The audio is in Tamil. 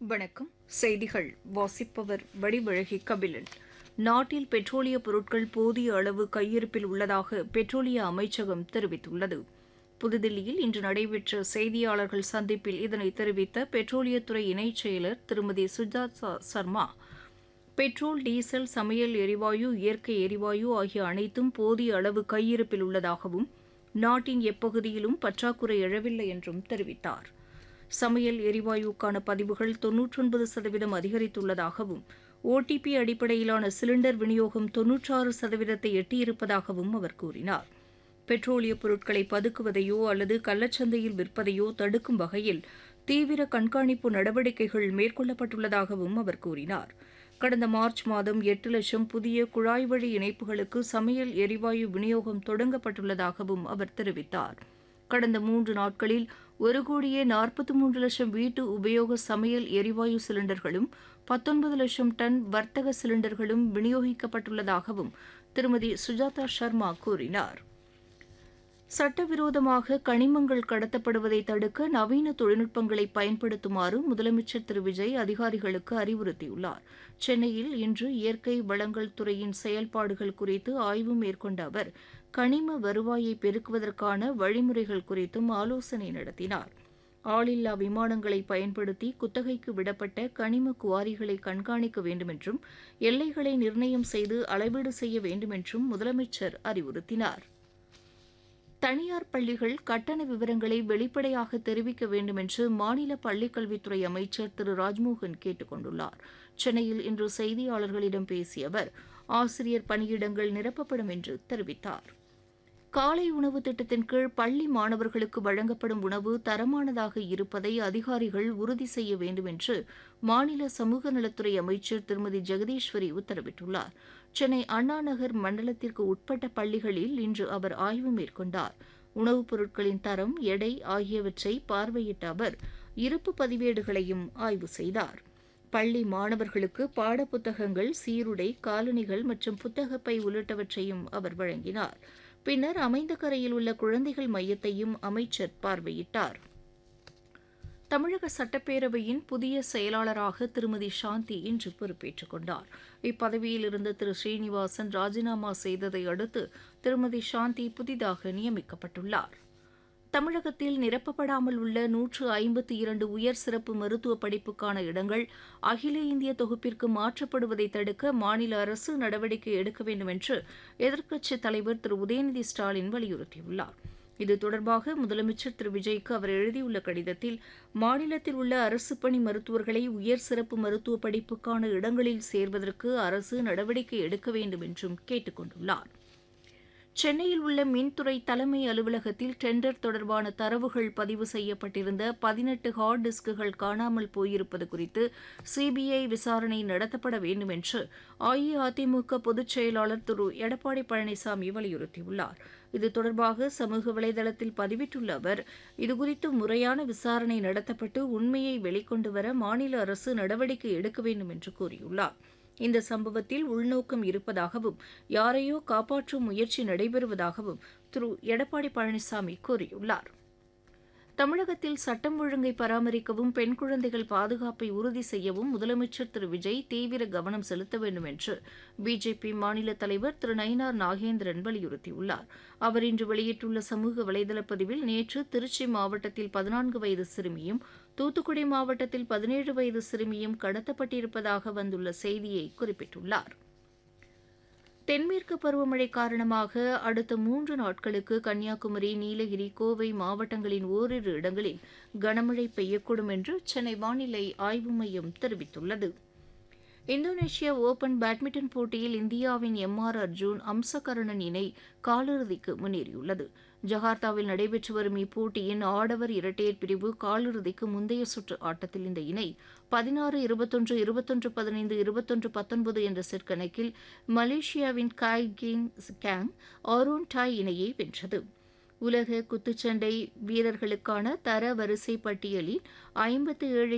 வணக்கம் செய்திகள் வாசிப்பவர் வடிவழகி கபிலன் நாட்டில் பெட்ரோலிய பொருட்கள் போதிய அளவு கையிருப்பில் உள்ளதாக பெட்ரோலிய அமைச்சகம் தெரிவித்துள்ளது புதுதில்லியில் இன்று நடைபெற்ற செய்தியாளர்கள் சந்திப்பில் இதனை தெரிவித்த பெட்ரோலியத்துறை இணைச் செயலர் திருமதி சுஜாதா சர்மா பெட்ரோல் டீசல் சமையல் எரிவாயு இயற்கை எரிவாயு ஆகிய அனைத்தும் போதிய அளவு கையிருப்பில் உள்ளதாகவும் நாட்டின் எப்பகுதியிலும் பற்றாக்குறை எழவில்லை என்றும் தெரிவித்தார் சமையல் எரிவாயுக்கான பதிவுகள் தொன்னூற்றொன்பது சதவீதம் அதிகரித்துள்ளதாகவும் ஓடிபி அடிப்படையிலான சிலிண்டர் விநியோகம் தொன்னூற்றாறு சதவீதத்தை எட்டியிருப்பதாகவும் அவர் கூறினார் பெட்ரோலிய பொருட்களை பதுக்குவதையோ அல்லது கள்ளச்சந்தையில் விற்பதையோ தடுக்கும் வகையில் தீவிர கண்காணிப்பு நடவடிக்கைகள் மேற்கொள்ளப்பட்டுள்ளதாகவும் அவர் கூறினார் கடந்த மார்ச் மாதம் எட்டு லட்சம் புதிய குழாய் வழி இணைப்புகளுக்கு சமையல் எரிவாயு விநியோகம் தொடங்கப்பட்டுள்ளதாகவும் அவர் தெரிவித்தார் கடந்த மூன்று நாட்களில் ஒரு கோடியே நாற்பத்தி மூன்று லட்சம் வீட்டு உபயோக சமையல் எரிவாயு சிலிண்டர்களும் பத்தொன்பது லட்சம் டன் வர்த்தக சிலிண்டர்களும் விநியோகிக்கப்பட்டுள்ளதாகவும் திருமதி சுஜாதா சர்மா கூறினார் சட்டவிரோதமாக கனிமங்கள் கடத்தப்படுவதை தடுக்க நவீன தொழில்நுட்பங்களை பயன்படுத்துமாறு முதலமைச்சர் திரு விஜய் அதிகாரிகளுக்கு அறிவுறுத்தியுள்ளார் சென்னையில் இன்று இயற்கை வளங்கள் துறையின் செயல்பாடுகள் குறித்து ஆய்வு மேற்கொண்ட அவர் கனிம வருவாயை பெருக்குவதற்கான வழிமுறைகள் குறித்தும் ஆலோசனை நடத்தினார் ஆளில்லா விமானங்களை பயன்படுத்தி குத்தகைக்கு விடப்பட்ட கனிம குவாரிகளை கண்காணிக்க வேண்டுமென்றும் எல்லைகளை நிர்ணயம் செய்து அளவீடு செய்ய வேண்டுமென்றும் முதலமைச்சர் அறிவுறுத்தினார் தனியார் பள்ளிகள் கட்டண விவரங்களை வெளிப்படையாக தெரிவிக்க வேண்டும் என்று மாநில பள்ளிக்கல்வித்துறை அமைச்சர் திரு ராஜ்மோகன் கேட்டுக் கொண்டுள்ளார் சென்னையில் இன்று செய்தியாளர்களிடம் பேசிய அவர் ஆசிரியர் பணியிடங்கள் நிரப்பப்படும் என்று தெரிவித்தார் காலை உணவு திட்டத்தின் கீழ் பள்ளி மாணவர்களுக்கு வழங்கப்படும் உணவு தரமானதாக இருப்பதை அதிகாரிகள் உறுதி செய்ய வேண்டும் என்று மாநில சமூக நலத்துறை அமைச்சர் திருமதி ஜெகதீஸ்வரி உத்தரவிட்டுள்ளார் சென்னை அண்ணா நகர் மண்டலத்திற்கு உட்பட்ட பள்ளிகளில் இன்று அவர் ஆய்வு மேற்கொண்டார் உணவுப் பொருட்களின் தரம் எடை ஆகியவற்றை பார்வையிட்ட அவர் இருப்பு பதிவேடுகளையும் ஆய்வு செய்தார் பள்ளி மாணவர்களுக்கு பாடப்புத்தகங்கள் சீருடை காலணிகள் மற்றும் புத்தகப்பை உள்ளிட்டவற்றையும் அவர் வழங்கினார் பின்னர் அமைந்த கரையில் உள்ள குழந்தைகள் மையத்தையும் அமைச்சர் பார்வையிட்டார் தமிழக சட்டப்பேரவையின் புதிய செயலாளராக திருமதி சாந்தி இன்று பொறுப்பேற்றுக் கொண்டார் இப்பதவியில் இருந்த திரு ஸ்ரீனிவாசன் ராஜினாமா செய்ததை அடுத்து திருமதி சாந்தி புதிதாக நியமிக்கப்பட்டுள்ளார் தமிழகத்தில் நிரப்பப்படாமல் உள்ள நூற்று ஐம்பத்தி இரண்டு உயர் சிறப்பு மருத்துவ படிப்புக்கான இடங்கள் அகில இந்திய தொகுப்பிற்கு மாற்றப்படுவதை தடுக்க மாநில அரசு நடவடிக்கை எடுக்க வேண்டும் என்று எதிர்க்கட்சித் தலைவர் திரு உதயநிதி ஸ்டாலின் வலியுறுத்தியுள்ளார் இது தொடர்பாக முதலமைச்சர் திரு விஜய்க்கு அவர் எழுதியுள்ள கடிதத்தில் மாநிலத்தில் உள்ள அரசு பணி மருத்துவர்களை உயர் சிறப்பு மருத்துவ படிப்புக்கான இடங்களில் சேர்வதற்கு அரசு நடவடிக்கை எடுக்க வேண்டும் என்றும் கேட்டுக் கொண்டுள்ளார் சென்னையில் உள்ள மின்துறை தலைமை அலுவலகத்தில் டெண்டர் தொடர்பான தரவுகள் பதிவு செய்யப்பட்டிருந்த பதினெட்டு ஹார்ட் டிஸ்குகள் காணாமல் போயிருப்பது குறித்து சிபிஐ விசாரணை நடத்தப்பட வேண்டும் என்று அஇஅதிமுக பொதுச் செயலாளர் திரு எடப்பாடி பழனிசாமி வலியுறுத்தியுள்ளார் இது தொடர்பாக சமூக வலைதளத்தில் பதிவிட்டுள்ள அவர் இதுகுறித்து முறையான விசாரணை நடத்தப்பட்டு உண்மையை வெளிக்கொண்டு வர மாநில அரசு நடவடிக்கை எடுக்க வேண்டும் என்று கூறியுள்ளார் இந்த சம்பவத்தில் உள்நோக்கம் இருப்பதாகவும் யாரையோ காப்பாற்றும் முயற்சி நடைபெறுவதாகவும் திரு எடப்பாடி பழனிசாமி கூறியுள்ளார் தமிழகத்தில் சட்டம் ஒழுங்கை பராமரிக்கவும் பெண் குழந்தைகள் பாதுகாப்பை உறுதி செய்யவும் முதலமைச்சர் திரு விஜய் தீவிர கவனம் செலுத்த வேண்டும் என்று பிஜேபி மாநில தலைவர் திரு நயினார் நாகேந்திரன் வலியுறுத்தியுள்ளார் அவர் இன்று வெளியிட்டுள்ள சமூக வலைதள பதிவில் நேற்று திருச்சி மாவட்டத்தில் பதினான்கு வயது சிறுமியும் தூத்துக்குடி மாவட்டத்தில் பதினேழு வயது சிறுமியும் கடத்தப்பட்டிருப்பதாக வந்துள்ள செய்தியை குறிப்பிட்டுள்ளார் தென்மேற்கு பருவமழை காரணமாக அடுத்த மூன்று நாட்களுக்கு கன்னியாகுமரி நீலகிரி கோவை மாவட்டங்களின் ஓரிரு இடங்களில் கனமழை பெய்யக்கூடும் என்று சென்னை வானிலை ஆய்வு மையம் தெரிவித்துள்ளது இந்தோனேஷியா ஓபன் பேட்மிண்டன் போட்டியில் இந்தியாவின் எம் ஆர் அர்ஜூன் அம்சகரணன் இணை காலிறுதிக்கு முன்னேறியுள்ளது ஜகார்த்தாவில் நடைபெற்று வரும் இப்போட்டியின் ஆடவர் இரட்டையர் பிரிவு காலிறுதிக்கு முந்தைய சுற்று ஆட்டத்தில் இந்த இணை பதினாறு இருபத்தொன்று இருபத்தொன்று பதினைந்து இருபத்தொன்று பத்தொன்பது என்ற செட் கணக்கில் மலேசியாவின் காய் கிங் கேங் ஆரோன் டாய் இணையை வென்றது உலக குத்துச்சண்டை வீரர்களுக்கான தர வரிசை பட்டியலில் ஐம்பத்தி ஏழு